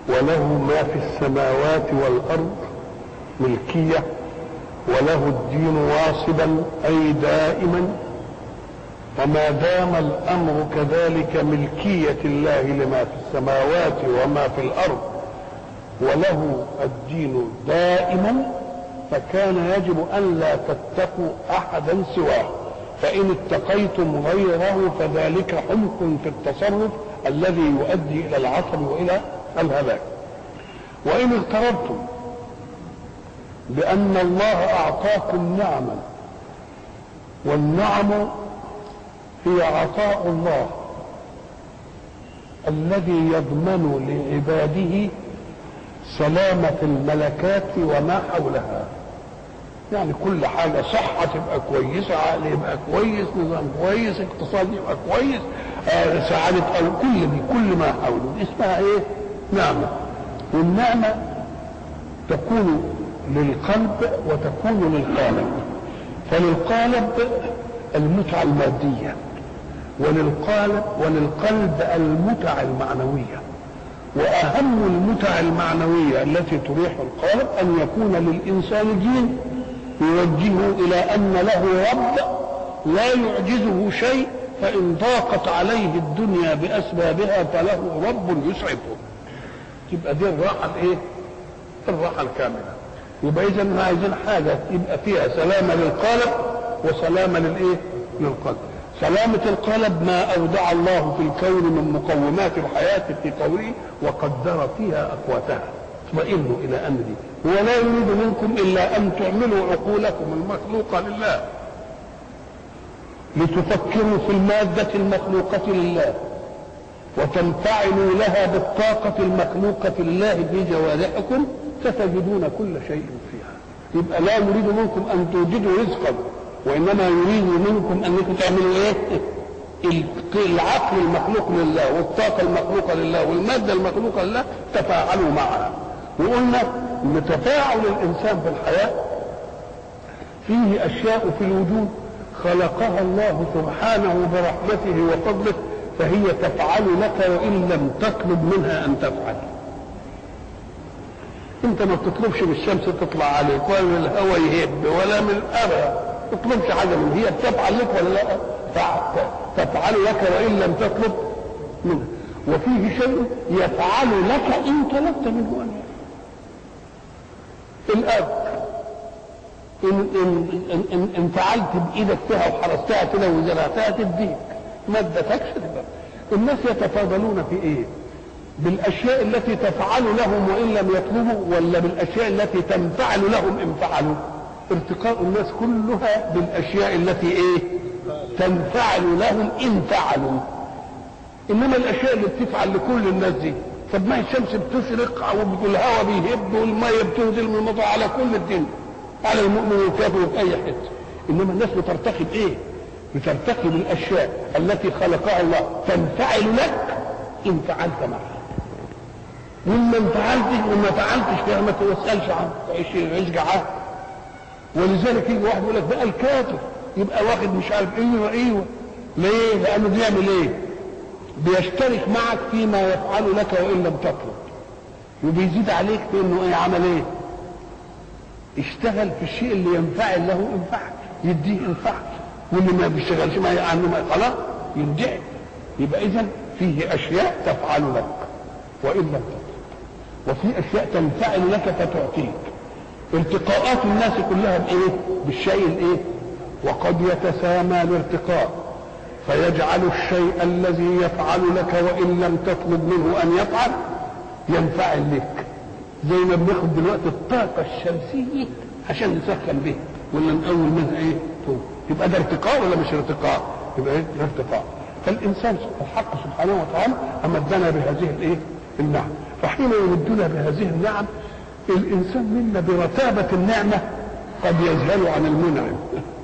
وله ما في السماوات والأرض ملكية وله الدين واصبا أي دائما فما دام الأمر كذلك ملكية الله لما في السماوات وما في الأرض وله الدين دائما فكان يجب أن لا تتقوا أحدا سواه فإن اتقيتم غيره فذلك حمق في التصرف الذي يؤدي إلى العطل وإلى الهلاك وإن اغتررتم بأن الله أعطاكم نعما والنعم هي عطاء الله الذي يضمن لعباده سلامة الملكات وما حولها يعني كل حاجة صحة تبقى كويسة عقل يبقى كويس نظام كويس اقتصاد يبقى كويس آه سعادة أو كل دي كل ما حوله دي اسمها ايه نعمة والنعمة تكون للقلب وتكون للقالب فللقالب المتعة المادية وللقالب وللقلب المتع المعنوية وأهم المتع المعنوية التي تريح القالب أن يكون للإنسان دين يوجهه إلى أن له رب لا يعجزه شيء فإن ضاقت عليه الدنيا بأسبابها فله رب يسعفه تبقى دي الراحة الإيه؟ الراحة الكاملة يبقى إذا عايزين حاجة يبقى فيها سلامة للقالب وسلامة للإيه؟ للقلب سلامة القلب ما أودع الله في الكون من مقومات الحياة في قوله وقدر فيها أقواتها اطمئنوا إلى أن دي ولا يريد منكم إلا أن تعملوا عقولكم المخلوقة لله لتفكروا في المادة المخلوقة لله وتنفعلوا لها بالطاقة المخلوقة لله في جوارحكم فتجدون كل شيء فيها يبقى لا يريد منكم أن توجدوا رزقا وإنما يريد منكم أنكم تعملوا إيه؟ العقل المخلوق لله والطاقة المخلوقة لله والمادة المخلوقة لله تفاعلوا معها وقلنا ان تفاعل الانسان في الحياه فيه اشياء في الوجود خلقها الله سبحانه برحمته وفضله فهي تفعل لك وان لم تطلب منها ان تفعل انت ما بتطلبش من الشمس تطلع عليك ولا من الهواء يهب ولا من الابد ما تطلبش حاجه من هي بتفعل لك ولا لا تفعل لك وان لم تطلب منها وفيه شيء يفعل لك ان طلبت منه ان يفعل الاب إن, إن, إن, إن, إن فعلت بإيدك فيها وحرستها كده وزرعتها تديك ما ادتكش تبقى الناس يتفاضلون في إيه؟ بالأشياء التي تفعل لهم وإن لم يطلبوا ولا بالأشياء التي تنفعل لهم إن فعلوا ارتقاء الناس كلها بالأشياء التي إيه؟ تنفعل لهم إن فعلوا إنما الأشياء اللي بتفعل لكل الناس دي طب ما الشمس بتشرق والهواء بيهب والميه بتنزل من المطر على كل الدنيا على المؤمن والكافر في اي حته انما الناس بترتقي بايه؟ بترتقي بالاشياء التي خلقها الله تنفعل لك ان فعلت معها وما فعلتش وما فعلتش فيها ما تسالش عنه تعيش عيش جعان ولذلك يجي واحد يقول لك بقى الكافر يبقى واخد مش عارف ايوه ايوه ليه؟ لانه بيعمل ايه؟ بيشترك معك فيما يفعل لك وان لم تطلب وبيزيد عليك في انه ايه عمل ايه اشتغل في الشيء اللي ينفعل له انفعل يديه انفعل واللي ما بيشتغلش ما عنه ما خلاص يندعي يبقى اذا فيه اشياء تفعل لك وان لم تطلب وفي اشياء تنفعل لك فتعطيك ارتقاءات الناس كلها بايه بالشيء الايه وقد يتسامى الارتقاء فيجعل الشيء الذي يفعل لك وان لم تطلب منه ان يفعل ينفعل لك زي ما بناخد دلوقتي الطاقه الشمسيه عشان نسخن بها ولا نقول منها ايه طول يبقى ده ارتقاء ولا مش ارتقاء يبقى ايه ارتقاء فالانسان الحق سبحانه وتعالى امدنا بهذه الايه النعم فحين يمدنا بهذه النعم الانسان منا برتابه النعمه قد يذهل عن المنعم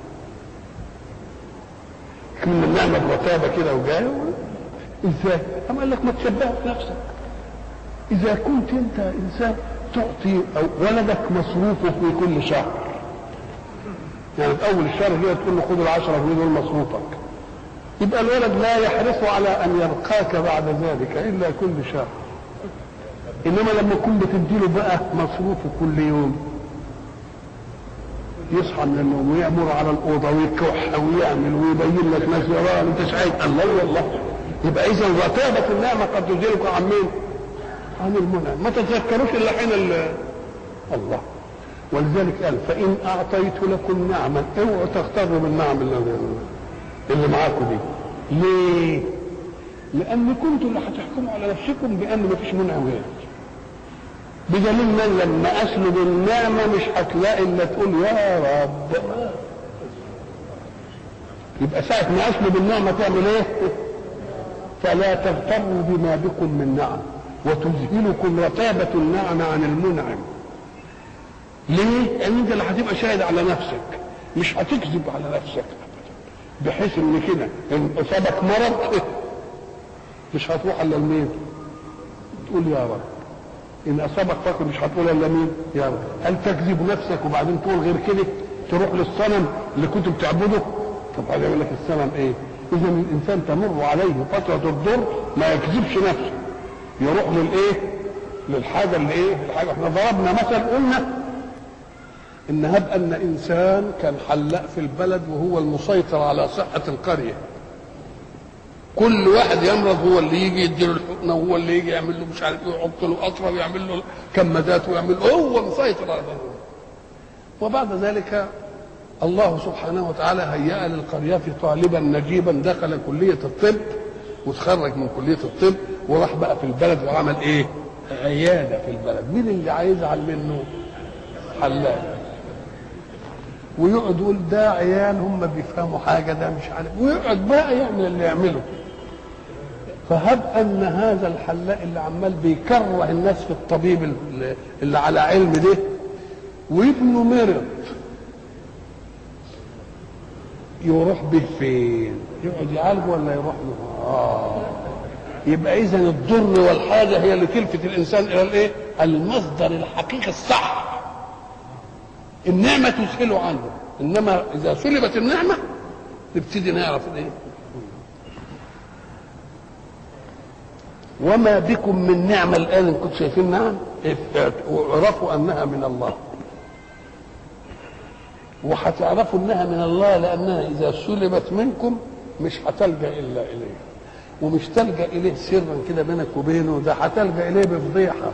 كل النعمه برتابه كده وجايه ازاي؟ أم قال لك ما تشبهش نفسك إذا كنت أنت إنسان تعطي أو ولدك مصروفه في كل شهر يعني في أول الشهر كده تقول له خد العشرة جنيه دول مصروفك يبقى الولد لا يحرص على أن يلقاك بعد ذلك إلا كل شهر انما لما تكون بتديله بقى مصروفه كل يوم يصحى من النوم ويأمر على الأوضة ويكح ويعمل ويبين لك ناس وراه أنت شايف الله والله يبقى إذا رتابة النعمة قد تزيلك عن مين؟ عن المنعم ما تتذكروش إلا حين الله ولذلك قال فإن أعطيت لكم نعما اوعوا تغتروا بالنعم اللي, اللي معاكم دي ليه؟ لأن كنتم اللي هتحكموا على نفسكم بأن ما فيش منعم غيرك بدليل من لما اسلب النعمه مش هتلاقي الا تقول يا رب يبقى ساعة ما اسلب النعمة تعمل ايه؟ فلا تغتروا بما بكم من نعم وتذهلكم رتابة النعم عن المنعم ليه؟ لأن أنت اللي هتبقى شاهد على نفسك مش هتكذب على نفسك بحيث إن كده إن أصابك مرض مش هتروح إلا لمين؟ تقول يا رب ان اصابك فقر مش هتقول الا مين؟ يا رب هل تكذب نفسك وبعدين تقول غير كده؟ تروح للصنم اللي كنت بتعبده؟ طب هذا يقول لك الصنم ايه؟ اذا الانسان تمر عليه فتره الضر ما يكذبش نفسه يروح للايه؟ للحاجه اللي ايه؟ الحاجه احنا ضربنا مثل قلنا ان هب ان انسان كان حلاق في البلد وهو المسيطر على صحه القريه كل واحد يمرض هو اللي يجي يديله الحقنه وهو اللي يجي يعمل له مش عارف ايه يحط له قطره ويعمل له كمادات ويعمل له هو مسيطر على ده وبعد ذلك الله سبحانه وتعالى هيأ للقرية طالبا نجيبا دخل كلية الطب وتخرج من كلية الطب وراح بقى في البلد وعمل ايه؟ عيادة في البلد، مين اللي هيزعل منه؟ حلاق ويقعد يقول ده عيال هم بيفهموا حاجة ده مش عارف ويقعد بقى يعمل اللي يعمله فهب ان هذا الحلاق اللي عمال بيكره الناس في الطبيب اللي, اللي على علم ده وابنه مرض يروح به فين؟ يقعد يعالجه ولا يروح له؟ اه يبقى اذا الضر والحاجه هي اللي تلفت الانسان الى الايه؟ المصدر الحقيقي الصح النعمه تسهله عنه انما اذا سلبت النعمه نبتدي نعرف الايه؟ وما بكم من نعمه الان ان كنتم شايفين نعم اعرفوا انها من الله وهتعرفوا انها من الله لانها اذا سلبت منكم مش هتلجا الا اليه ومش تلجا اليه سرا كده بينك وبينه ده هتلجا اليه بفضيحه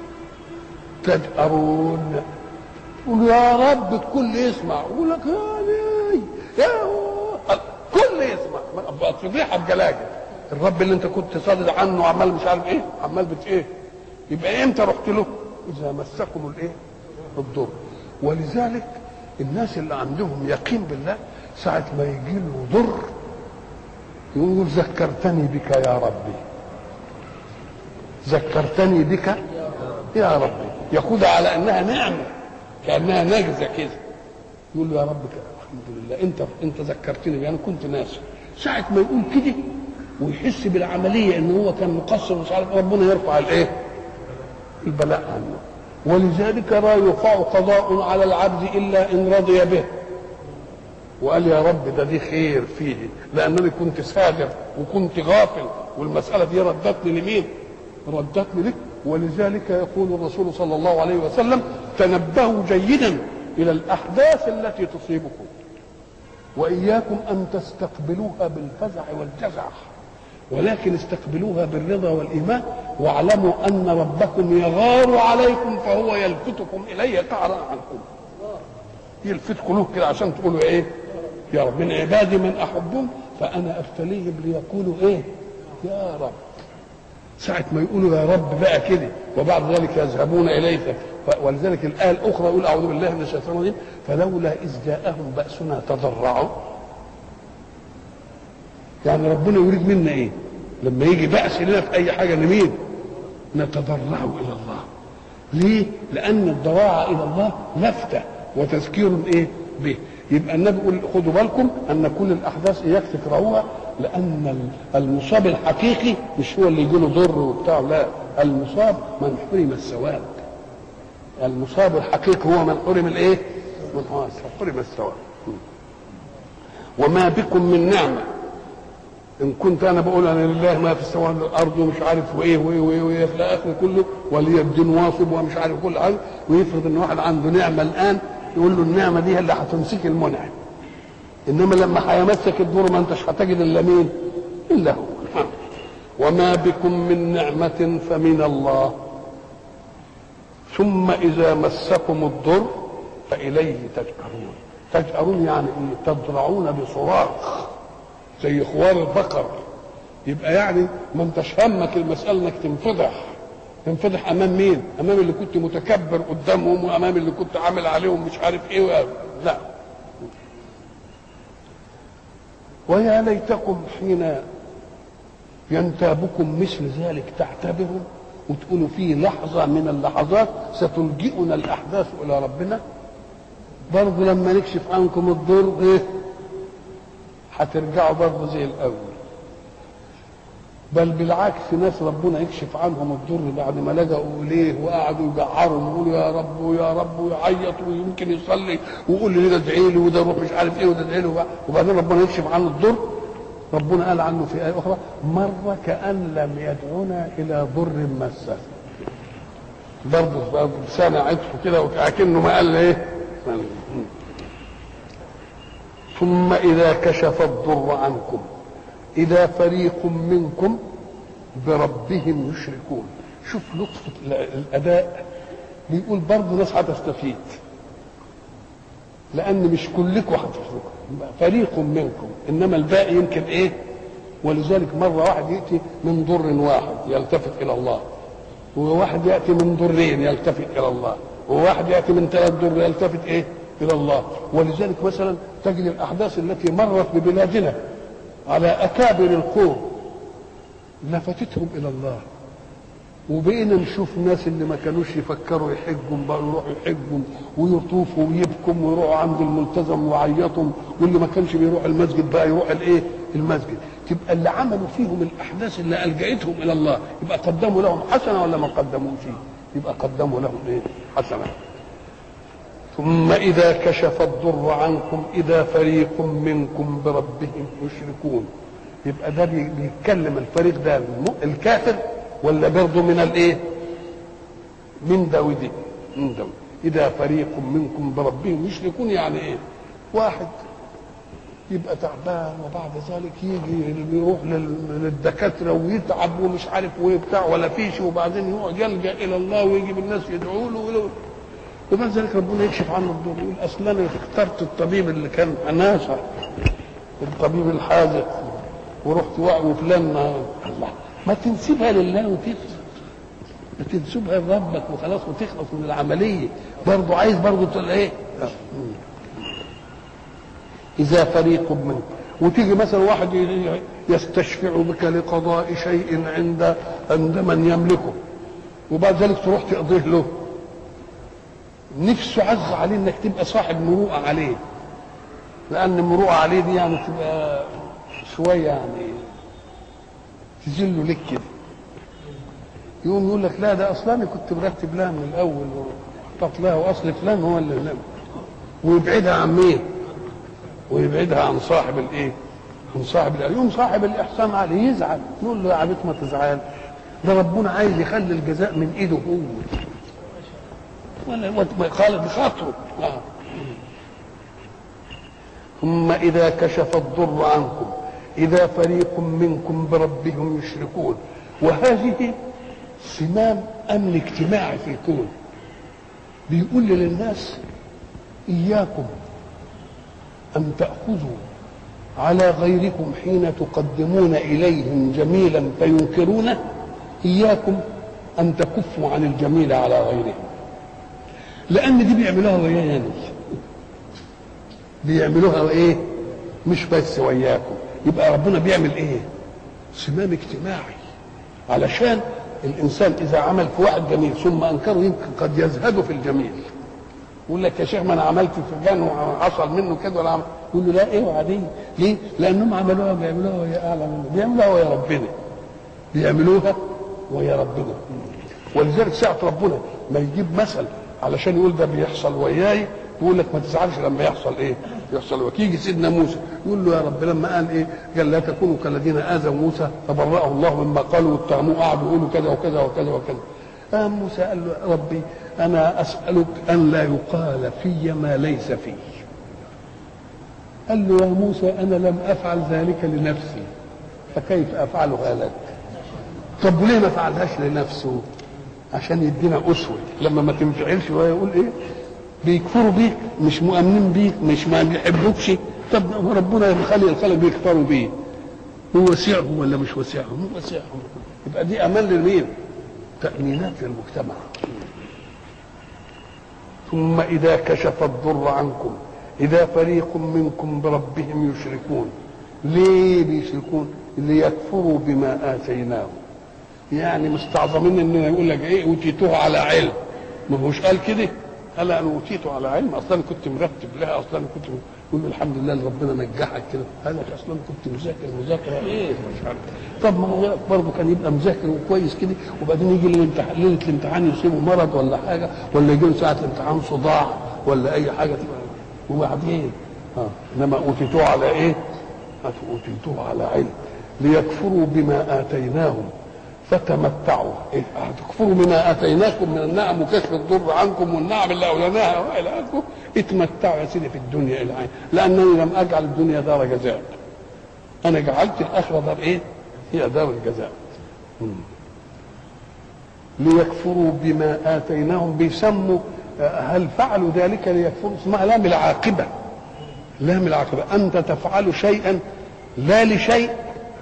تجأرون قول يا رب الكل يسمع يقول لك يا يا الكل يسمع فضيحه بجلاجل الرب اللي انت كنت صادد عنه وعمال مش عارف ايه عمال بت ايه يبقى امتى رحت له اذا مسكم الايه الضر ولذلك الناس اللي عندهم يقين بالله ساعة ما يجي له ضر يقول ذكرتني بك يا ربي ذكرتني بك يا ربي ياخدها على انها نعمه كانها نجزه كده يقول له يا رب الحمد لله انت انت ذكرتني انا كنت ناسي ساعه ما يقول كده ويحس بالعمليه ان هو كان مقصر مش عارف ربنا يرفع الايه؟ البلاء عنه ولذلك لا يقع قضاء على العبد الا ان رضي به وقال يا رب ده دي خير فيه لانني كنت سادر وكنت غافل والمساله دي ردتني لمين؟ ردتني لك ولذلك يقول الرسول صلى الله عليه وسلم تنبهوا جيدا الى الاحداث التي تصيبكم واياكم ان تستقبلوها بالفزع والجزع ولكن استقبلوها بالرضا والايمان واعلموا ان ربكم يغار عليكم فهو يلفتكم اليه قعرا عنكم يلفتكم له كده عشان تقولوا ايه يا رب من عبادي من احبهم فانا ابتليهم ليقولوا ايه يا رب ساعة ما يقولوا يا رب بقى كده وبعد ذلك يذهبون إليك ولذلك الآية الأخرى يقول أعوذ بالله من الشيطان الرجيم فلولا إذ جاءهم بأسنا تضرعوا يعني ربنا يريد منا إيه؟ لما يجي بأس لنا في أي حاجة لمين؟ نتضرع إلى الله ليه؟ لأن الضراعة إلى الله لفتة وتذكير إيه؟ به يبقى النبي يقول خدوا بالكم ان كل الاحداث اياك تكرهوها لان المصاب الحقيقي مش هو اللي يجيله ضر وبتاع لا المصاب من حرم الثواب المصاب الحقيقي هو من حرم الايه؟ من حرم الثواب وما بكم من نعمه ان كنت انا بقول انا لله ما في السماوات والارض ومش عارف وايه وايه وايه, وإيه في الاخر كله ولي الدين واصب ومش عارف كل حاجه ويفرض ان واحد عنده نعمه الان يقول له النعمه دي هي اللي هتمسك المنعم انما لما هيمسك الدور ما انتش هتجد الا مين؟ الا هو وما بكم من نعمه فمن الله ثم اذا مسكم الضر فاليه تجأرون تجأرون يعني ايه؟ تضرعون بصراخ زي خوار البقر يبقى يعني ما انتش همك المسألة انك تنفضح تنفضح امام مين؟ امام اللي كنت متكبر قدامهم وامام اللي كنت عامل عليهم مش عارف ايه و... لا ويا ليتكم حين ينتابكم مثل ذلك تعتبروا وتقولوا في لحظة من اللحظات ستلجئنا الأحداث إلى ربنا برضه لما نكشف عنكم الضر إيه هترجعوا برضه زي الاول بل بالعكس ناس ربنا يكشف عنهم الضر بعد ما لجأوا اليه وقعدوا يجعروا ويقولوا يا رب ويا رب ويعيط ويمكن يصلي ويقول لي ده ادعي لي وده روح مش عارف ايه وده ادعي له وبعدين ربنا يكشف عنه الضر ربنا قال عنه في آية أخرى مر كأن لم يدعونا إلى ضر مسه برضه بسنة عطف كده وكأنه ما قال إيه ثم إذا كشف الضر عنكم إذا فريق منكم بربهم يشركون شوف لطف الأداء بيقول برضه ناس هتستفيد لأن مش كلكم هتشركوا فريق منكم إنما الباقي يمكن إيه ولذلك مرة واحد يأتي من ضر واحد يلتفت إلى الله وواحد يأتي من ضرين يلتفت إلى الله وواحد يأتي من ثلاث ضر يلتفت إيه إلى الله ولذلك مثلا تجد الأحداث التي مرت ببلادنا على أكابر القوم لفتتهم إلى الله وبقينا نشوف ناس اللي ما كانوش يفكروا يحجوا بقوا يروحوا يحجوا ويطوفوا ويبكوا ويروحوا عند الملتزم ويعيطوا واللي ما كانش بيروح المسجد بقى يروح الايه؟ المسجد تبقى اللي عملوا فيهم الاحداث اللي الجأتهم الى الله يبقى قدموا لهم حسنه ولا ما قدموش؟ يبقى قدموا لهم ايه؟ حسنه ثم إذا كشف الضر عنكم إذا فريق منكم بربهم يشركون يبقى ده بيتكلم الفريق ده الكافر ولا برضه من الايه؟ من ده ودي من ده إذا فريق منكم بربهم يشركون يعني إيه؟ واحد يبقى تعبان وبعد ذلك يجي يروح للدكاتره ويتعب ومش عارف وايه بتاع ولا فيش وبعدين يقعد يلجا الى الله ويجي الناس يدعوا له وبعد ذلك ربنا يكشف عنه الضر يقول اصل انا اخترت الطبيب اللي كان ناصح الطبيب الحاذق ورحت وفلان الله ما تنسبها لله وتخلص ما تنسبها لربك وخلاص وتخلص من العمليه برضه عايز برضه تقول ايه اذا فريق منكم وتيجي مثلا واحد يستشفع بك لقضاء شيء عند عند من يملكه وبعد ذلك تروح تقضيه له نفسه عز عليه انك تبقى صاحب مروءه عليه لان المروءه عليه دي يعني تبقى شويه يعني تذله لك كده يقوم يقول لك لا ده اصلا كنت مرتب لها من الاول وحطت لها واصل فلان هو اللي نام ويبعدها عن مين؟ ويبعدها عن صاحب الايه؟ عن صاحب يوم صاحب الاحسان عليه يزعل نقول له يا عبيط ما تزعل ده ربنا عايز يخلي الجزاء من ايده هو ولا قال بخاطره آه. ثم إذا كشف الضر عنكم إذا فريق منكم بربهم يشركون وهذه صمام أمن اجتماعي في الكون بيقول للناس إياكم أن تأخذوا على غيركم حين تقدمون إليهم جميلا فينكرونه إياكم أن تكفوا عن الجميل على غيرهم لان دي بيعملوها ويانا بيعملوها ايه مش بس وياكم يبقى ربنا بيعمل ايه صمام اجتماعي علشان الانسان اذا عمل في واحد جميل ثم انكره يمكن قد يزهد في الجميل يقول لك يا شيخ ما انا عملت في فلان وحصل منه كده ولا عمل يقول له لا ايه وعادي ليه؟ لانهم عملوها بيعملوها ويا اعلى منه بيعملوها ويا ربنا بيعملوها ويا ربنا ولذلك ساعة ربنا ما يجيب مثل علشان يقول ده بيحصل وياي يقول لك ما تزعلش لما يحصل ايه يحصل وك يجي سيدنا موسى يقول له يا رب لما قال ايه قال لا تكونوا كالذين اذوا موسى فبرأه الله مما قالوا واتهموه قعدوا يقولوا كذا وكذا وكذا وكذا قام موسى قال له يا ربي انا اسالك ان لا يقال في ما ليس فيه قال له يا موسى انا لم افعل ذلك لنفسي فكيف افعلها لك طب وليه ما فعلهاش لنفسه عشان يدينا اسوه لما ما تنفعلش هو يقول ايه بيكفروا بيك مش مؤمنين بيك مش ما بيحبوكش طب ربنا يخلي الخلق بيكفروا بيه هو وسعهم ولا مش وسعهم هو وسعهم يبقى دي امان لمين تامينات للمجتمع ثم اذا كشف الضر عنكم اذا فريق منكم بربهم يشركون ليه بيشركون ليكفروا بما اتيناهم يعني مستعظمين اننا يقول لك ايه اوتيتوه على علم ما هوش قال كده قال انا اوتيته على علم اصلا كنت مرتب لها اصلا كنت يقول الحمد لله اللي ربنا نجحك كده قال لك اصلا كنت مذاكر مذاكره ايه مش عارف طب ما هو برضه كان يبقى مذاكر وكويس كده وبعدين يجي الامتحان ليله الامتحان يصيبه مرض ولا حاجه ولا يجي له ساعه الامتحان صداع ولا اي حاجه تبقى وبعدين اه انما اوتيتوه على ايه؟ اوتيتوه على علم ليكفروا بما اتيناهم فتمتعوا إيه؟ هتكفروا بما اتيناكم من النعم وكشف الضر عنكم والنعم اللي اولناها والى اخره اتمتعوا يا سيدي في الدنيا الى عين لانني لم اجعل الدنيا دار جزاء انا جعلت الاخره دار ايه؟ هي دار الجزاء ليكفروا بما اتيناهم بيسموا هل فعلوا ذلك ليكفروا اسمها لام العاقبه لام العاقبه انت تفعل شيئا لا لشيء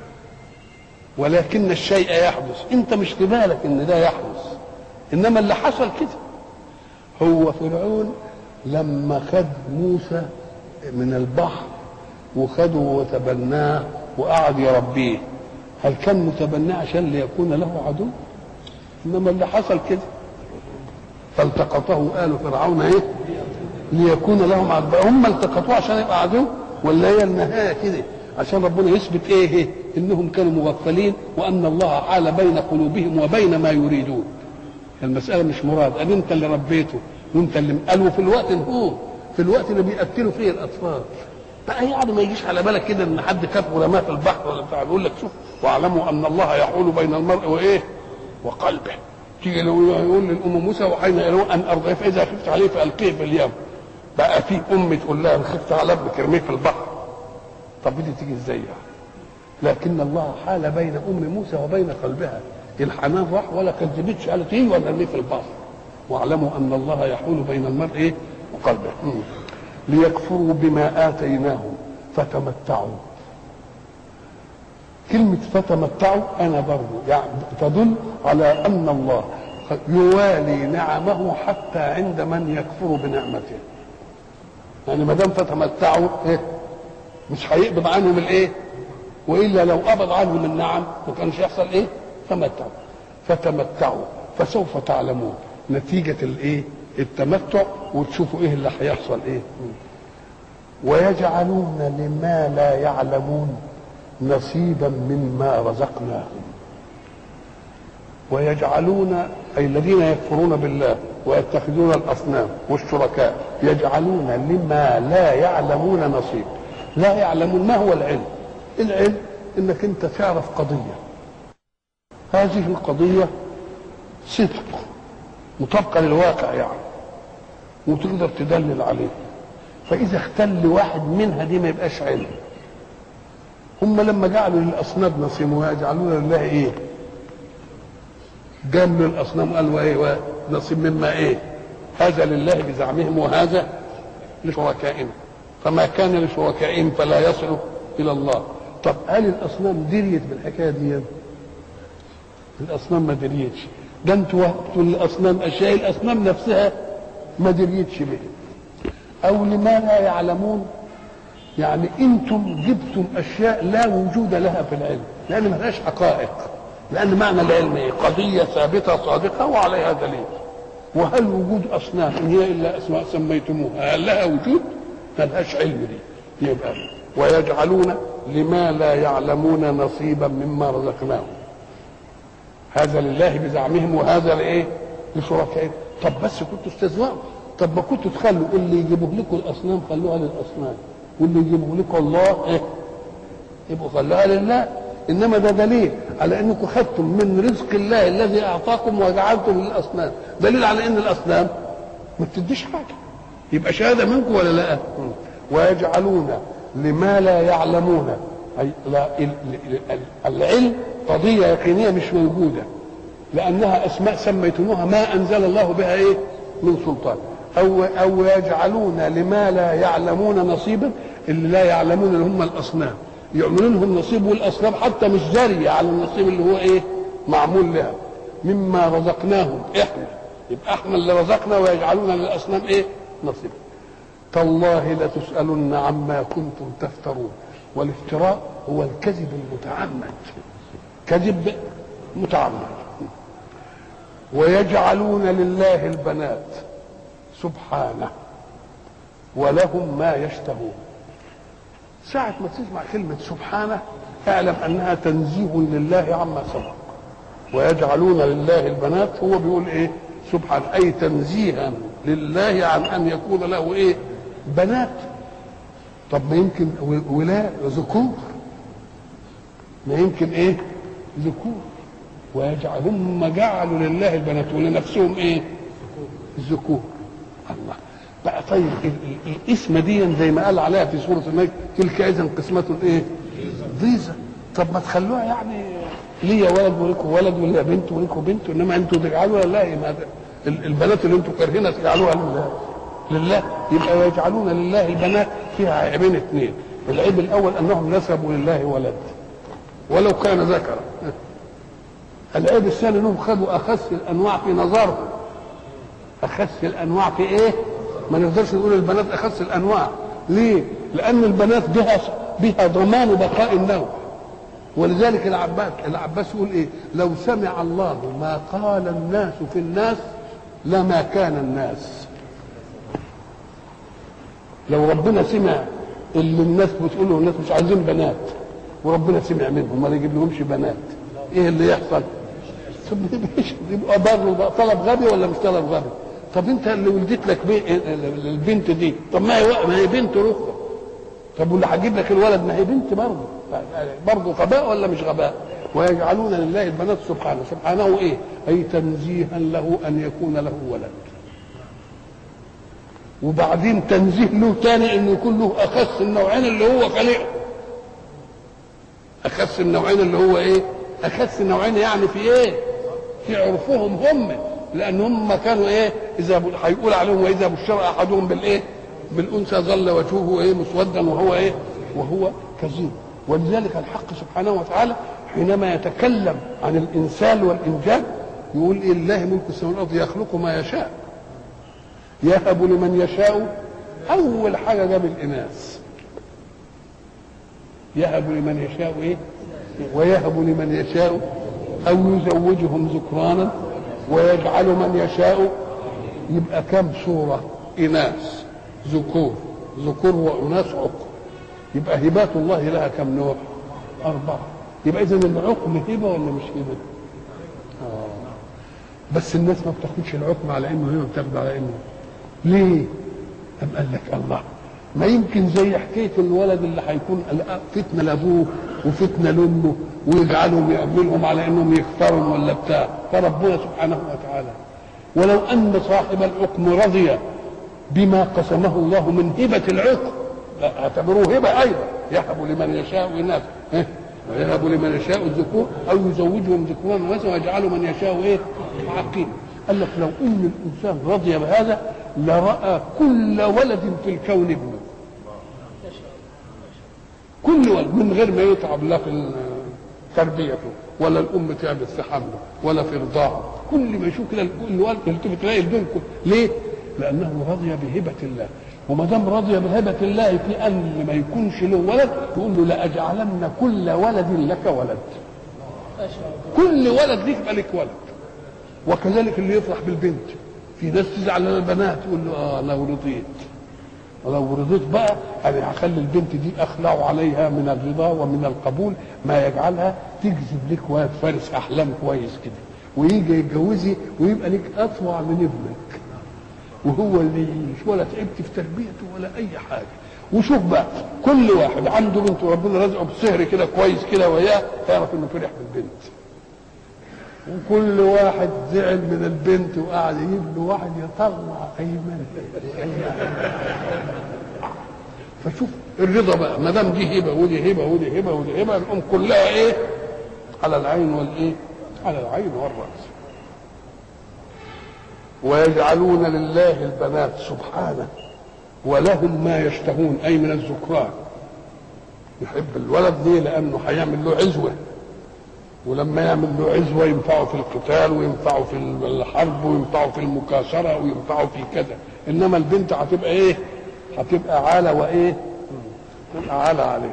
ولكن الشيء يحدث انت مش في بالك ان ده يحدث انما اللي حصل كده هو فرعون لما خد موسى من البحر وخده وتبناه وقعد يربيه هل كان متبناه عشان ليكون له عدو انما اللي حصل كده فالتقطه آل فرعون ايه ليكون لهم عدو هم التقطوه عشان يبقى عدو ولا هي النهايه كده عشان ربنا يثبت ايه, إيه؟ انهم كانوا مغفلين وان الله حال بين قلوبهم وبين ما يريدون المساله مش مراد قال انت اللي ربيته وانت اللي قالوا في الوقت هو في الوقت اللي بيقتلوا فيه الاطفال بقى يعني ما يجيش على بالك كده ان حد كتب رماه في البحر ولا بتاع يقول لك شوف واعلموا ان الله يحول بين المرء وايه وقلبه تيجي يقول للام موسى وحينا الى ان ارضيه فاذا خفت عليه فالقيه في اليم بقى في ام تقول لها خفت على ابنك ارميه في البحر طب دي تيجي ازاي يعني لكن الله حال بين ام موسى وبين قلبها الحنان راح ولا كذبتش قالت ايه ولا ارميه في البحر واعلموا ان الله يحول بين المرء ايه وقلبه مم. ليكفروا بما اتيناهم فتمتعوا كلمة فتمتعوا أنا برضو يعني تدل على أن الله يوالي نعمه حتى عند من يكفر بنعمته يعني ما دام فتمتعوا إيه؟ مش هيقبض عنهم الايه والا لو قبض عنهم النعم ما كانش يحصل ايه تمتعوا فتمتعوا فسوف تعلمون نتيجة الايه التمتع وتشوفوا ايه اللي هيحصل ايه ويجعلون لما لا يعلمون نصيبا مما رزقناهم ويجعلون اي الذين يكفرون بالله ويتخذون الاصنام والشركاء يجعلون لما لا يعلمون نصيب لا يعلمون ما هو العلم العلم انك انت تعرف قضيه هذه القضيه صدق مطابقه للواقع يعني وتقدر تدلل عليه فاذا اختل واحد منها دي ما يبقاش علم هم لما جعلوا للاصنام نصيب ويجعلون لله ايه جملوا الاصنام قالوا ايه نصيب مما ايه هذا لله بزعمهم وهذا لشركائنا فما كان لشركائهم فلا يصل الى الله طب هل الاصنام دريت بالحكايه دي الاصنام ما دريتش ده انتوا وهبتوا للاصنام اشياء الاصنام نفسها ما دريتش بها او لما لا يعلمون يعني انتم جبتم اشياء لا وجود لها في العلم لان ما لهاش حقائق لان معنى العلم ايه قضيه ثابته صادقه وعليها دليل وهل وجود اصنام ان هي الا اسماء سميتموها هل لها وجود ما لهاش علم دي يبقى ويجعلون لما لا يعلمون نصيبا مما رزقناهم هذا لله بزعمهم وهذا لايه لشركائهم طب بس كنتوا استهزأوا طب ما كنتوا تخلوا اللي يجيبوه لكم الاصنام خلوها للاصنام واللي يجيبوه لكم الله ايه يبقوا خلوها لله انما ده دليل على انكم خدتم من رزق الله الذي اعطاكم وجعلتم للاصنام دليل على ان الاصنام ما بتديش حاجه يبقى شهاده منكم ولا لا ويجعلون لما لا يعلمون أي لا ال- ال- ال- العلم قضيه يقينيه مش موجوده لانها اسماء سميتموها ما انزل الله بها ايه من سلطان او او يجعلون لما لا يعلمون نصيبا اللي لا يعلمون اللي هم الاصنام يعملون لهم نصيب والاصنام حتى مش جاريه على النصيب اللي هو ايه معمول لها مما رزقناهم احنا يبقى احنا اللي رزقنا ويجعلون للاصنام ايه نصيبا تالله لتسالن عما كنتم تفترون والافتراء هو الكذب المتعمد كذب متعمد ويجعلون لله البنات سبحانه ولهم ما يشتهون ساعة ما تسمع كلمة سبحانه اعلم أنها تنزيه لله عما سبق ويجعلون لله البنات هو بيقول ايه سبحانه أي تنزيها لله عن أن يكون له ايه بنات طب ما يمكن ولاء ذكور ما يمكن ايه ذكور ويجعل هم جعلوا لله البنات ولنفسهم ايه الذكور الله بقى طيب ال- ال- الاسم دي زي ما قال عليها في سوره النجم تلك اذا قسمه ايه ضيزه طب ما تخلوها يعني ليا ولد ولكم ولد وليا بنت ولكم بنت انما انتوا تجعلوا لله ما ده- ال- البنات اللي انتوا كارهينها تجعلوها لله لله يبقى ويجعلون لله البنات فيها عيبين اثنين العيب الاول انهم نسبوا لله ولد ولو كان ذكرا العيب الثاني انهم خدوا اخس الانواع في نظرهم اخس الانواع في ايه ما نقدرش نقول البنات اخس الانواع ليه لان البنات بها بها ضمان بقاء النوع ولذلك العباس العباس يقول ايه لو سمع الله ما قال الناس في الناس لما كان الناس لو ربنا سمع اللي الناس بتقوله الناس مش عايزين بنات وربنا سمع منهم ما يجيب لهمش بنات ايه اللي يحصل طب مش يبقى برضه طلب غبي ولا مش طلب غبي طب انت اللي ولدت لك بي... البنت دي طب ما هي ما هي بنت اخرى طب واللي هجيب لك الولد ما هي بنت برضه برضه غباء ولا مش غباء ويجعلون لله البنات سبحانه سبحانه ايه اي تنزيها له ان يكون له ولد وبعدين تنزيه له تاني انه يكون له اخس النوعين اللي هو خلقه اخس النوعين اللي هو ايه اخس النوعين يعني في ايه في عرفهم هم لان هم كانوا ايه اذا ب- هيقول عليهم واذا بشر احدهم بالايه بالانثى ظل وجهه ايه مسودا وهو ايه وهو كظيم ولذلك الحق سبحانه وتعالى حينما يتكلم عن الانسان والانجاب يقول إيه لله ملك السماوات والارض يخلق ما يشاء يهب لمن يشاء اول حاجه جاب الاناث يهب لمن يشاء ايه ويهب لمن يشاء او يزوجهم ذكرانا ويجعل من يشاء يبقى كم صوره اناث ذكور ذكور واناث عقم يبقى هبات الله لها كم نوع اربعه يبقى اذا العقم هبه ولا مش هبه آه. بس الناس ما بتاخدش العقم على انه هي بتاخد على انه ليه أم قال لك الله ما يمكن زي حكايه الولد اللي هيكون فتنه لابوه وفتنه لامه ويجعلهم يعملهم على انهم يكفروا ولا بتاع فربنا سبحانه وتعالى ولو ان صاحب الحكم رضي بما قسمه الله من هبه العقم لا، اعتبروه هبه ايضا يهب لمن يشاء اناث إيه؟ ويهب لمن يشاء الذكور او يزوجهم ذكورا واناثا ويجعل من يشاء ايه عقيم قال لك لو ان الانسان رضي بهذا لراى كل ولد في الكون ابنه كل ولد من غير ما يتعب لا في تربيته ولا الام تعبت في حمله ولا في رضاعه كل ما يشوف كده الولد يلتفت تلاقي الدول كله. ليه؟ لانه رضي بهبه الله وما دام رضي بهبه الله في ان ما يكونش له ولد يقول له لاجعلن كل ولد لك ولد كل ولد ليك يبقى لك ولد وكذلك اللي يفرح بالبنت في ناس تزعل على البنات تقول له اه لو رضيت ولو رضيت بقى انا هخلي البنت دي اخلع عليها من الرضا ومن القبول ما يجعلها تجذب لك واد فارس احلام كويس كده ويجي يتجوزي ويبقى لك اطوع من ابنك وهو اللي يعيش ولا تعبت في تربيته ولا اي حاجه وشوف بقى كل واحد عنده بنت وربنا رزقه بسهر كده كويس كده وياه يعرف انه فرح بالبنت وكل واحد زعل من البنت وقعد يجيب له واحد يطلع ايمن فشوف الرضا بقى ما دام دي هبه ودي هبه ودي هبه ودي هبه الام كلها ايه؟ على العين والايه؟ على العين والراس. ويجعلون لله البنات سبحانه ولهم ما يشتهون اي من الذكران. يحب الولد ليه؟ لانه هيعمل له عزوه. ولما يعمل له عزوه ينفعه في القتال وينفعه في الحرب وينفعه في المكاسره وينفعه في كذا، انما البنت هتبقى ايه؟ هتبقى عالة وايه؟ تبقى عالة عليه.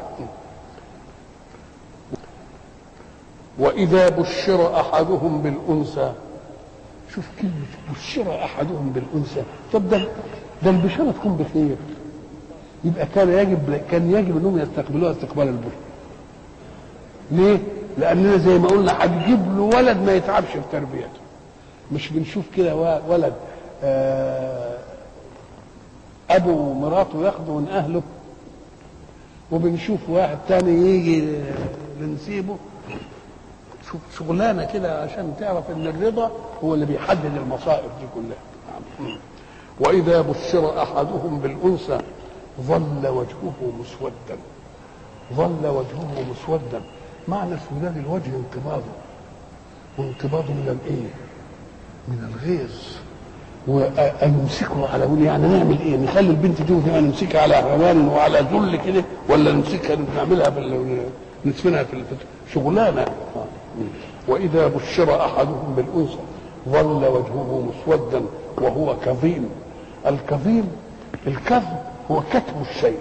وإذا بشر أحدهم بالأنثى شوف كلمة بشر أحدهم بالأنثى طب ده ده البشارة تكون بخير يبقى كان يجب كان يجب انهم يستقبلوها استقبال البشر ليه؟ لأننا زي ما قلنا هتجيب له ولد ما يتعبش في تربيته مش بنشوف كده ولد آه ابو ومراته ياخدوا من اهله وبنشوف واحد تاني يجي لنسيبه شوف شغلانه كده عشان تعرف ان الرضا هو اللي بيحدد المصائب دي كلها واذا بشر احدهم بالانثى ظل وجهه مسودا ظل وجهه مسودا معنى سودان الوجه انقباضه وانقباضه من الايه؟ من الغيظ ونمسكه على هون يعني نعمل ايه؟ نخلي البنت دي نمسكها على هوان وعلى ذل كده ولا نمسكها نعملها بال ندفنها في شغلانه واذا بشر احدهم بالانثى ظل وجهه مسودا وهو كظيم الكظيم الكظم هو كتم الشيء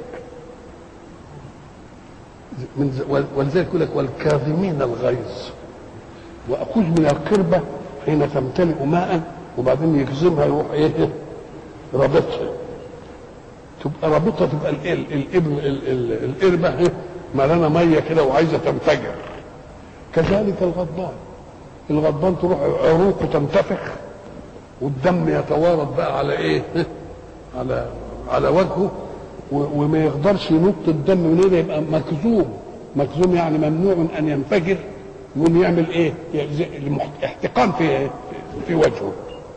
من ولذلك يقول لك والكاظمين الغيظ واخذ من القربه حين تمتلئ ماء وبعدين يكظمها يروح ايه رابطها تبقى رابطها تبقى الابن القربه ايه ملانه ميه كده وعايزه تنفجر كذلك الغضبان الغضبان تروح عروقه تنتفخ والدم يتوارد بقى على ايه على على وجهه وما يقدرش ينط الدم من هنا يبقى مكذوم مكذوم يعني ممنوع ان ينفجر يقوم يعمل ايه احتقان في في وجهه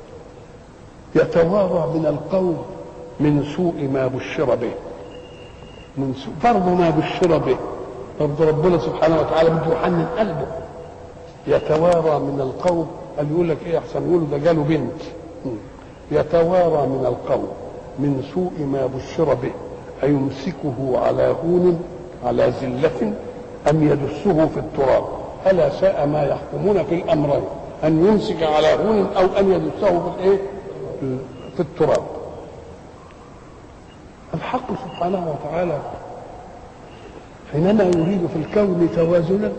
يتوارى من القوم من سوء ما بشر به من سوء برضه ما بشر به برضه ربنا سبحانه وتعالى بده يحنن قلبه يتوارى من القوم قال يقول لك ايه احسن يقول ده جاله بنت يتوارى من القوم من سوء ما بشر به أيمسكه على هون على زلة أم يدسه في التراب ألا ساء ما يحكمون في الأمرين أن يمسك على هون أو أن يدسه في الإيه؟ في التراب الحق سبحانه وتعالى حينما يريد في الكون توازنا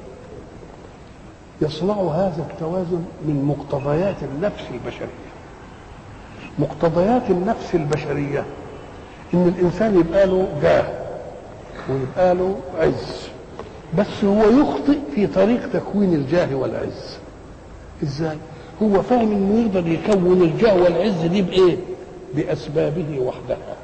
يصنع هذا التوازن من مقتضيات النفس البشريه مقتضيات النفس البشريه ان الانسان يبقى له جاه ويبقى له عز بس هو يخطئ في طريق تكوين الجاه والعز ازاي هو فاهم انه يقدر يكون الجاه والعز دي بايه باسبابه وحدها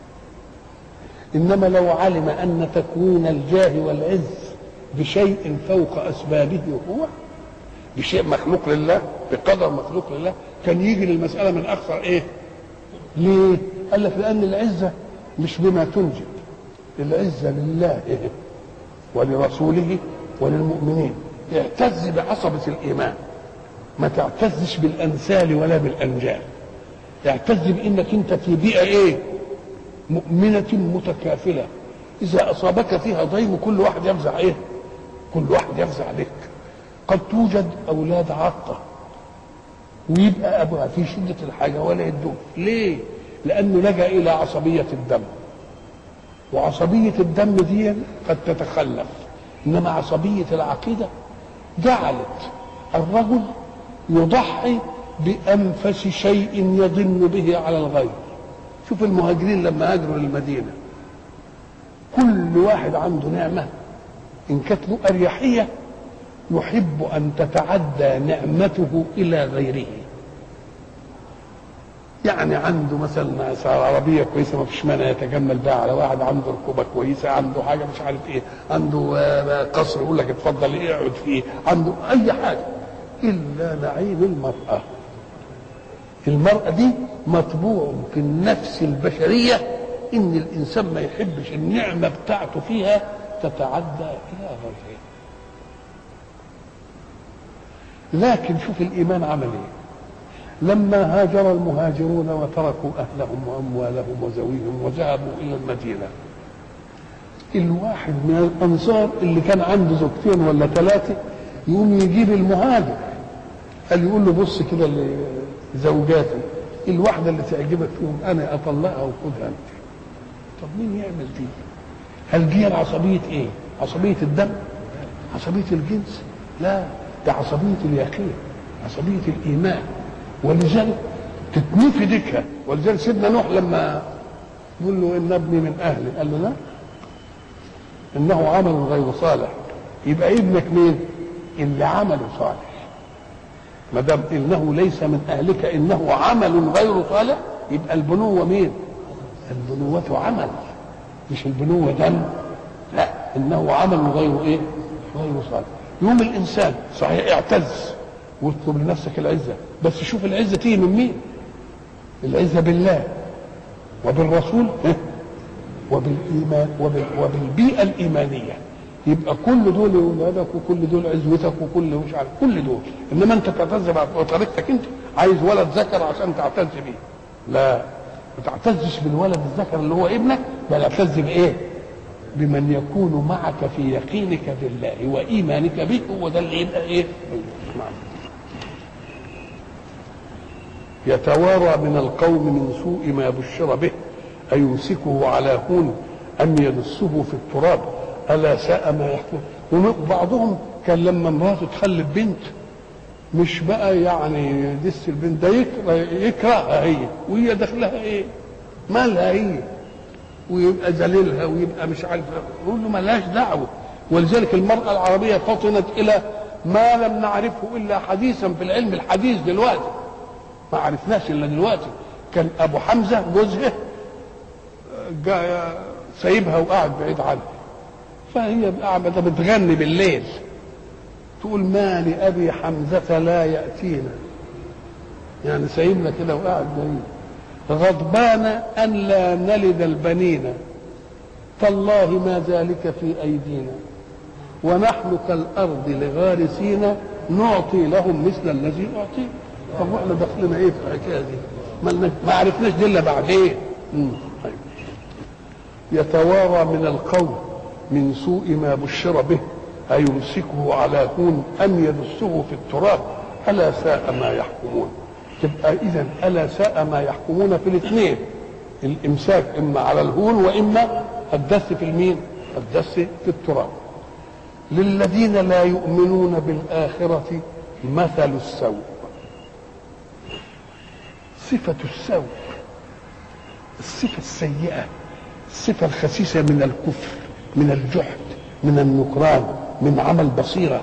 انما لو علم ان تكوين الجاه والعز بشيء فوق اسبابه هو بشيء مخلوق لله بقدر مخلوق لله كان يجي للمساله من اكثر ايه ليه قال لك لان العزه مش بما تنجب العزه لله إيه؟ ولرسوله وللمؤمنين اعتز بعصبه الايمان ما تعتزش بالانسال ولا بالانجال اعتز بانك انت في بيئه ايه مؤمنه متكافله اذا اصابك فيها ضيم كل واحد يفزع ايه كل واحد يفزع لك قد توجد اولاد عاقه ويبقى ابوها في شده الحاجه ولا يدوه ليه لانه لجا الى عصبيه الدم وعصبيه الدم دي قد تتخلف انما عصبيه العقيده جعلت الرجل يضحي بانفس شيء يضن به على الغير شوف المهاجرين لما هاجروا للمدينه كل واحد عنده نعمه ان كانت له اريحيه يحب ان تتعدى نعمته الى غيره يعني عنده مثلا عربيه كويسه ما فيش مانع يتجمل بها على واحد عنده ركوبه كويسه عنده حاجه مش عارف ايه عنده آه، قصر يقول لك اتفضل ايه اقعد فيه عنده اي حاجه الا نعيم المراه المراه دي مطبوع في النفس البشريه ان الانسان ما يحبش النعمه بتاعته فيها تتعدى الى غيره لكن شوف الايمان عمل ايه لما هاجر المهاجرون وتركوا اهلهم واموالهم وزويهم وذهبوا الى المدينه الواحد من الانصار اللي كان عنده زوجتين ولا ثلاثه يقوم يجيب المهاجر قال يقول له بص كده لزوجاتي الواحده اللي تعجبك فيهم انا اطلقها وخدها انت طب مين يعمل دي؟ هل دي عصبيه ايه؟ عصبيه الدم؟ عصبيه الجنس؟ لا ده عصبيه اليقين عصبيه الايمان ولذلك تتنفي ديكها ولذلك سيدنا نوح لما يقول له ان ابني من اهلي قال له لا انه عمل غير صالح يبقى ابنك مين اللي عمله صالح ما دام انه ليس من اهلك انه عمل غير صالح يبقى البنوه مين البنوه عمل مش البنوه دم لا انه عمل غير ايه غير صالح يوم الانسان صحيح اعتز واطلب لنفسك العزه بس شوف العزه تيجي من مين العزه بالله وبالرسول وبالايمان وبال وبالبيئه الايمانيه يبقى كل دول اولادك وكل دول عزوتك وكل مش عارف كل دول انما انت تعتز بطريقتك انت عايز ولد ذكر عشان تعتز بيه لا ما تعتزش بالولد الذكر اللي هو ابنك بل اعتز بايه؟ بمن يكون معك في يقينك بالله وايمانك به هو ده اللي يبقى ايه؟ نعم. يتوارى من القوم من سوء ما بشر به أيمسكه على هون أم يدسه في التراب ألا ساء ما يحكم وبعضهم كان لما مراته تخلف بنت مش بقى يعني دس البنت ده يكره يكرهها هي وهي داخلها ايه؟ مالها هي ويبقى ذليلها ويبقى مش عارف يقول له ملهاش دعوه ولذلك المرأة العربية فطنت إلى ما لم نعرفه إلا حديثا في العلم الحديث دلوقتي ما عرفناش إلا دلوقتي كان أبو حمزة جوزها سايبها وقاعد بعيد عنها فهي قاعدة بتغني بالليل تقول ما لأبي حمزة لا يأتينا يعني سايبنا كده وقاعد بعيد غضبان أن لا نلد البنين تالله ما ذلك في أيدينا ونحن كالأرض لغارسين نعطي لهم مثل الذي أعطي طب واحنا داخلنا ايه في الحكايه دي؟ ما, ما عرفناش دي الا بعدين طيب. يتوارى من القوم من سوء ما بشر به أيمسكه على هون أم يدسه في التراب ألا ساء ما يحكمون تبقى إذا ألا ساء ما يحكمون في الاثنين الإمساك إما على الهون وإما الدس في المين الدس في التراب للذين لا يؤمنون بالآخرة مثل السوء صفة السوء الصفة السيئة الصفة الخسيسة من الكفر من الجحد من النكران من عمل بصيرة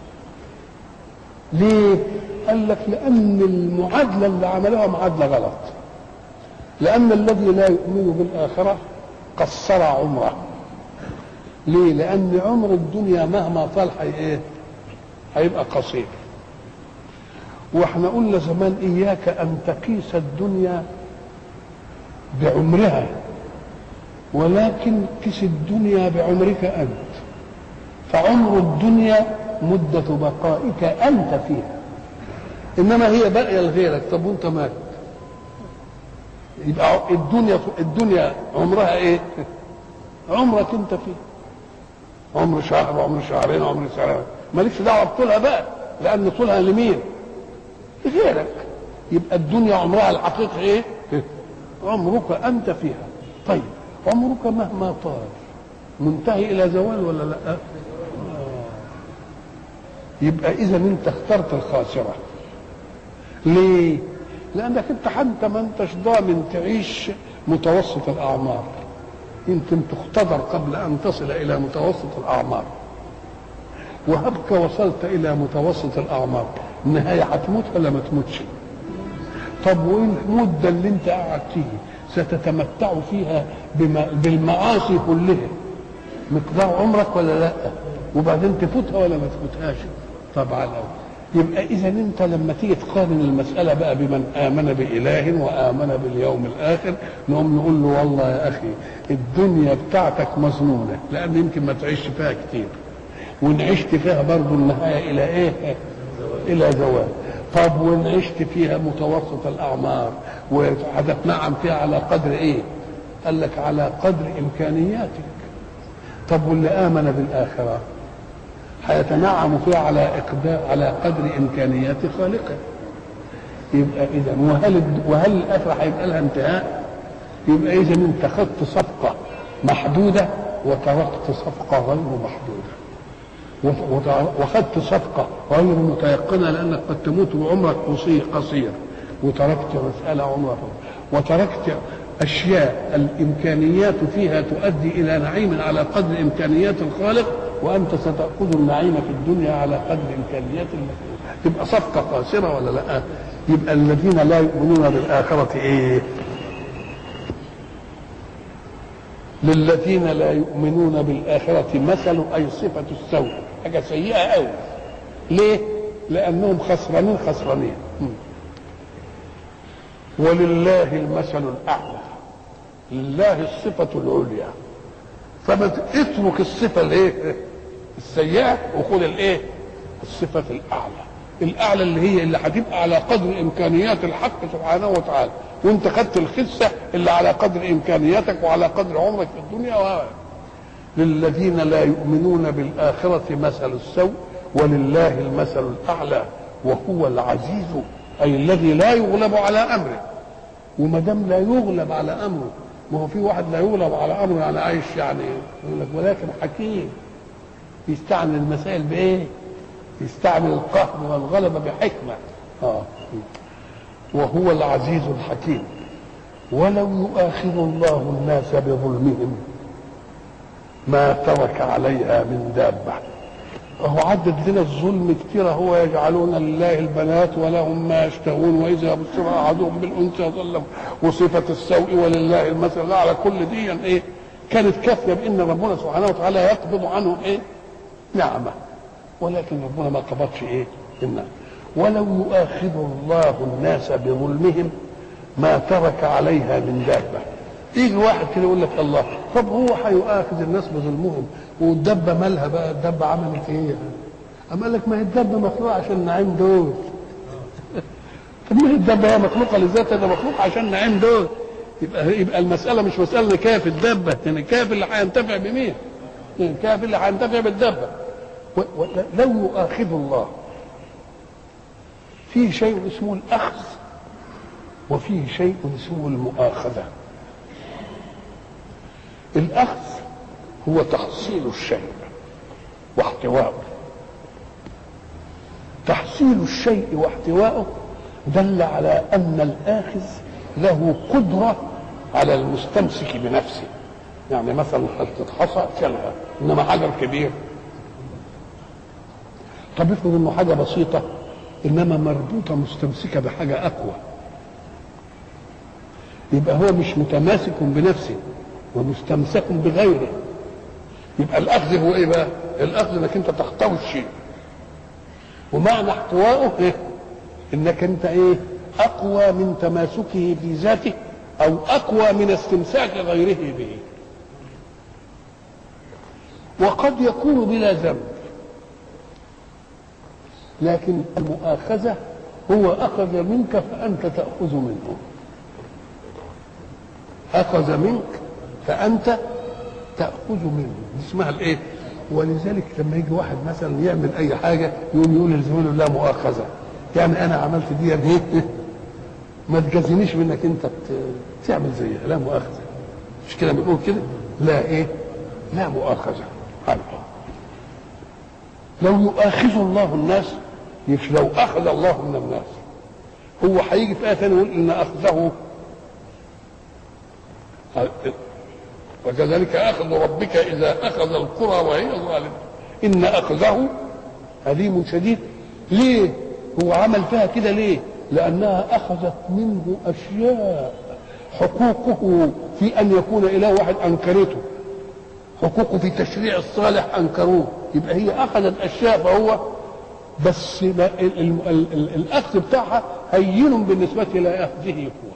ليه؟ قال لك لأن المعادلة اللي عملوها معادلة غلط لأن الذي لا يؤمن بالآخرة قصر عمره ليه؟ لأن عمر الدنيا مهما طال حي إيه؟ هيبقى قصير واحنا قلنا زمان إياك أن تقيس الدنيا بعمرها ولكن قس الدنيا بعمرك أنت فعمر الدنيا مدة بقائك أنت فيها إنما هي باقية لغيرك طب وأنت مات يبقى الدنيا الدنيا عمرها إيه؟ عمرك أنت فيه عمر شهر عمر شهرين عمر سنة مالكش دعوة بطولها بقى لأن طولها لمين؟ غيرك يبقى الدنيا عمرها الحقيقي إيه؟ عمرك أنت فيها طيب عمرك مهما طال منتهي الى زوال ولا لا آه. يبقى اذا انت اخترت الخاسره ليه لانك انت حتى ما انتش ضامن تعيش متوسط الاعمار يمكن تختبر قبل ان تصل الى متوسط الاعمار وهبك وصلت الى متوسط الاعمار النهايه هتموت ولا ما تموتش طب وايه المده اللي انت قاعد فيه ستتمتع فيها بما بالمعاصي كلها مقدار عمرك ولا لا وبعدين تفوتها ولا ما تفوتهاش طبعا يبقى اذا انت لما تيجي تقارن المساله بقى بمن امن باله وامن باليوم الاخر نقوم نقول له والله يا اخي الدنيا بتاعتك مظنونه لان يمكن ما تعيش فيها كتير وان عشت فيها برضه النهايه الى ايه؟ الى زوال طب وان عشت فيها متوسط الاعمار وهتتنعم فيها على قدر ايه؟ قال لك على قدر امكانياتك طب واللي امن بالاخره هيتنعم فيها على اقدار على قدر امكانيات خالقه يبقى اذا وهل وهل الاخره هيبقى لها انتهاء؟ يبقى اذا انت خدت صفقه محدوده وتركت صفقه غير محدوده وخدت صفقة غير متيقنة لأنك قد تموت وعمرك قصير قصير وتركت مسألة عمرك وتركت أشياء الإمكانيات فيها تؤدي إلى نعيم على قدر إمكانيات الخالق وأنت ستأخذ النعيم في الدنيا على قدر إمكانيات المخلوق تبقى صفقة قاصرة ولا لا؟ يبقى الذين لا يؤمنون بالآخرة إيه؟ للذين لا يؤمنون بالآخرة مثل أي صفة السوء حاجة سيئة أوي ليه؟ لأنهم خسرانين خسرانين ولله المثل الأعلى لله الصفة العليا فما اترك الصفة الايه؟ السيئة وخذ الايه؟ الصفة الأعلى الأعلى اللي هي اللي هتبقى على قدر إمكانيات الحق سبحانه وتعالى وانت خدت الخسة اللي على قدر إمكانياتك وعلى قدر عمرك في الدنيا و... للذين لا يؤمنون بالآخرة مثل السوء ولله المثل الأعلى وهو العزيز أي الذي لا يغلب على أمره وما دام لا يغلب على أمره ما هو في واحد لا يغلب على أمره يعني عايش يعني يقول لك ولكن حكيم يستعمل المسائل بإيه؟ يستعمل القهر والغلبة بحكمة آه. وهو العزيز الحكيم ولو يؤاخذ الله الناس بظلمهم ما ترك عليها من دابة هو عدد لنا الظلم كتير هو يجعلون لله البنات ولهم ما يشتهون واذا بشر احدهم بالانثى ظل وصفه السوء ولله المثل على كل دي ايه كانت كافيه بان ربنا سبحانه وتعالى يقبض عنهم ايه نعمه ولكن ربنا ما قبضش ايه النعمه ولو يؤاخذ الله الناس بظلمهم ما ترك عليها من دابه يجي واحد كده يقول لك الله طب هو هيؤاخذ الناس بظلمهم والدبه مالها بقى الدبه عملت ايه؟ اما قال لك ما هي الدبه مخلوقه عشان النعيم دول طب ما هي الدبه هي مخلوقه لذاتها ده مخلوق عشان النعيم دول يبقى يبقى المساله مش مساله كيف الدبه يعني كيف اللي هينتفع بمين؟ يعني كيف اللي هينتفع بالدبه لو يؤاخذ الله في شيء اسمه الاخذ وفيه شيء اسمه المؤاخذه الاخذ هو تحصيل الشيء واحتواؤه تحصيل الشيء واحتواؤه دل على ان الاخذ له قدره على المستمسك بنفسه يعني مثلا حته حصى شالها انما حجر كبير طب افرض انه حاجه بسيطه انما مربوطه مستمسكه بحاجه اقوى يبقى هو مش متماسك بنفسه ومستمسك بغيره يبقى الاخذ هو ايه بقى الاخذ انك انت تحتوي الشيء ومعنى احتوائه إيه؟ انك انت ايه اقوى من تماسكه في ذاته او اقوى من استمساك غيره به وقد يكون بلا ذنب لكن المؤاخذة هو أخذ منك فأنت تأخذ منه أخذ منك فأنت تأخذ منه دي اسمها الإيه؟ ولذلك لما يجي واحد مثلا يعمل أي حاجة يقوم يقول لزميله لا مؤاخذة يعني أنا عملت دي يعني ما تجازينيش منك أنت تعمل زيها لا مؤاخذة مش كده بنقول كده؟ لا إيه؟ لا مؤاخذة حلقة لو يؤاخذ الله الناس مش لو اخذ الله من الناس هو هيجي في ايه ثانيه يقول ان اخذه وكذلك اخذ ربك اذا اخذ القرى وهي ظالمه ان اخذه اليم شديد ليه هو عمل فيها كده ليه لأنها أخذت منه أشياء حقوقه في أن يكون إله واحد أنكرته حقوقه في تشريع الصالح أنكروه يبقى هي أخذت أشياء فهو بس ال ال ال ال الأخذ بتاعها هين بالنسبة إلى أخذه هو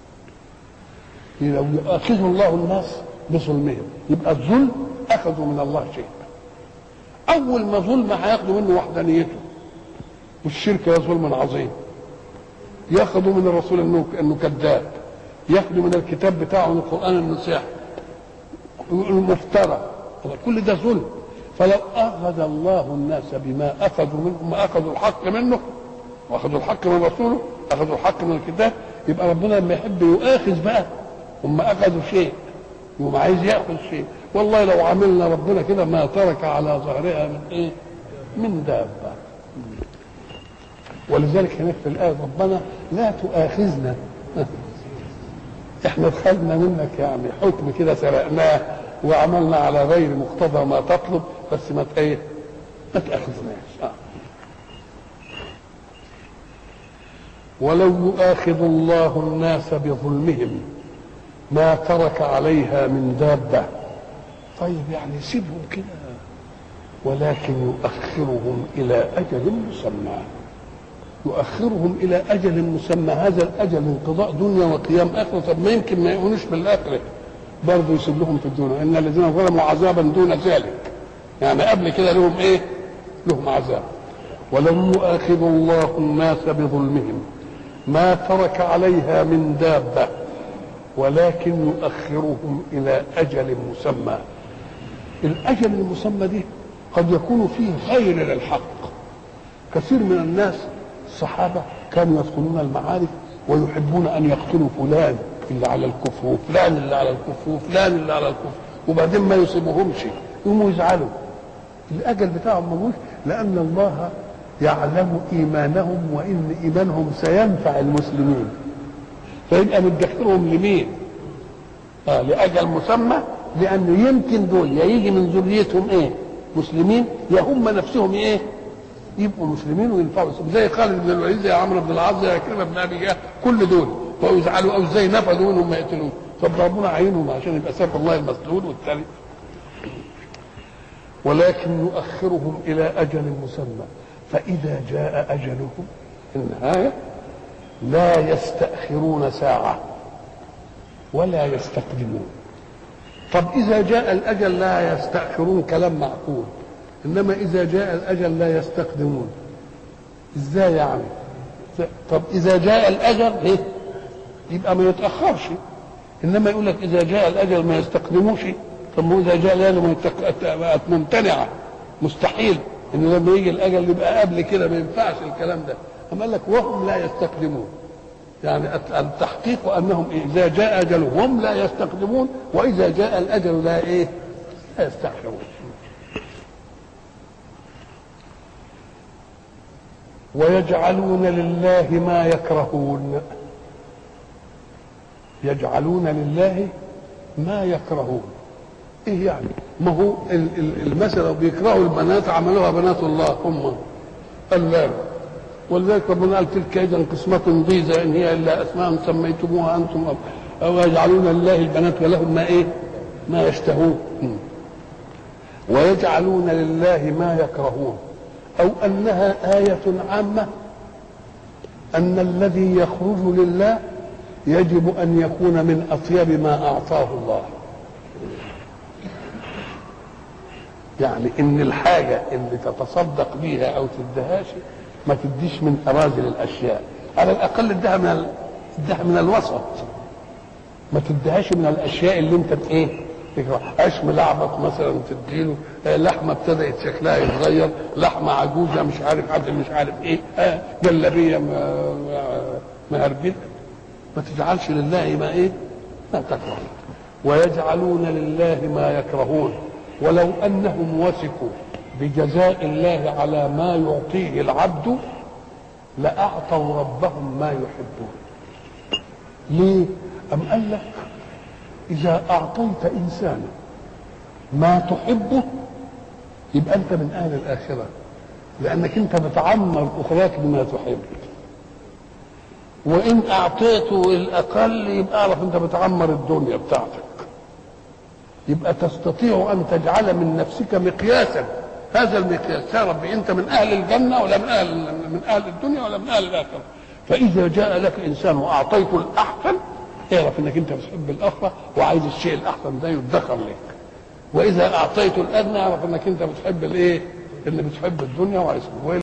لو يؤاخذ الله الناس بظلمهم يبقى الظلم أخذوا من الله شيء أول ما ظلم هياخدوا منه وحدانيته والشرك هي ظلم عظيم ياخذوا من الرسول انه انه كذاب ياخذوا من الكتاب بتاعه من القران انه سحر المفترى كل ده ظلم فلو اخذ الله الناس بما اخذوا منه ما اخذوا الحق منه واخذوا الحق من رسوله اخذوا الحق من الكتاب يبقى ربنا لما يحب يؤاخذ بقى هم اخذوا شيء يقوم عايز ياخذ شيء والله لو عملنا ربنا كده ما ترك على ظهرها من ايه من دابه ولذلك هناك في الآية ربنا لا تؤاخذنا احنا دخلنا منك يعني حكم كده سرقناه وعملنا على غير مقتضى ما تطلب بس ما ايه ما تأخذناش آه. ولو يؤاخذ الله الناس بظلمهم ما ترك عليها من دابة طيب يعني سيبهم كده ولكن يؤخرهم إلى أجل مسمى يؤخرهم الى اجل مسمى هذا الاجل انقضاء دنيا وقيام اخره طب ما يمكن ما يؤمنوش بالاخره برضه يسيب لهم في الدنيا ان الذين ظلموا عذابا دون ذلك يعني قبل كده لهم ايه لهم عذاب ولو يؤاخذ الله الناس بظلمهم ما ترك عليها من دابه ولكن يؤخرهم الى اجل مسمى الاجل المسمى دي قد يكون فيه خير للحق كثير من الناس الصحابة كانوا يدخلون المعارك ويحبون أن يقتلوا فلان اللي على الكفر وفلان اللي على الكفر وفلان اللي على الكفر وبعدين ما يصيبهمش يقوموا يزعلوا الأجل بتاعهم موجود لأن الله يعلم إيمانهم وإن إيمانهم سينفع المسلمين فيبقى مدخرهم لمين؟ آه لأجل مسمى لأنه يمكن دول يا يجي من ذريتهم إيه؟ مسلمين يا هم نفسهم إيه؟ يبقوا مسلمين وينفعوا زي خالد بن الوليد زي عمرو بن العاص زي عكرمه بن ابي جهل كل دول بقوا يزعلوا او ازاي نفذوا منهم ما يقتلوه طب ربنا عينهم عشان يبقى سيف الله المسلول والتالي ولكن يؤخرهم الى اجل مسمى فاذا جاء اجلهم النهايه لا يستاخرون ساعه ولا يستقدمون طب اذا جاء الاجل لا يستاخرون كلام معقول انما اذا جاء الاجل لا يستقدمون ازاي يعني طب اذا جاء الاجل ايه يبقى ما يتاخرش انما يقول لك اذا جاء الاجل ما يستقدموش طب ما اذا جاء الاجل بقت ممتنعه مستحيل ان لما يجي الاجل يبقى قبل كده ما ينفعش الكلام ده اما قال لك وهم لا يستقدمون يعني التحقيق انهم اذا جاء اجلهم هم لا يستقدمون واذا جاء الاجل لا ايه لا يستأخرون ويجعلون لله ما يكرهون يجعلون لله ما يكرهون ايه يعني ما هو المثل بيكرهوا البنات عملوها بنات الله هم قال لا ولذلك ربنا قال تلك اذا قسمة ضيزى ان هي الا اسماء سميتموها انتم او يجعلون لله البنات ولهم ما ايه ما يشتهون ويجعلون لله ما يكرهون أو أنها آية عامة أن الذي يخرج لله يجب أن يكون من أطيب ما أعطاه الله يعني إن الحاجة اللي تتصدق بيها أو تدهاش ما تديش من أراذل الأشياء على الأقل ادها من ادها من الوسط ما تديهاش من الأشياء اللي أنت إيه عيش ملعبك مثلا تديله لحمه ابتدات شكلها يتغير لحمه عجوزه مش عارف عدل مش عارف ايه جلابيه مهربله ما تجعلش لله ما ايه ما تكره ويجعلون لله ما يكرهون ولو انهم وثقوا بجزاء الله على ما يعطيه العبد لاعطوا ربهم ما يحبون ليه ام قال لك إذا أعطيت إنسانا ما تحبه يبقى أنت من أهل الآخرة لأنك أنت بتعمر أخراك بما تحب وان اعطيته الاقل يبقى اعرف انت بتعمر الدنيا بتاعتك يبقى تستطيع ان تجعل من نفسك مقياسا هذا المقياس يا ربي انت من اهل الجنه ولا من اهل من اهل الدنيا ولا من اهل الاخره فاذا جاء لك انسان واعطيته الاحسن اعرف انك انت بتحب الاخره وعايز الشيء الاحسن ده يدخر لك واذا اعطيته الادنى اعرف انك انت بتحب الايه اللي بتحب الدنيا وعايز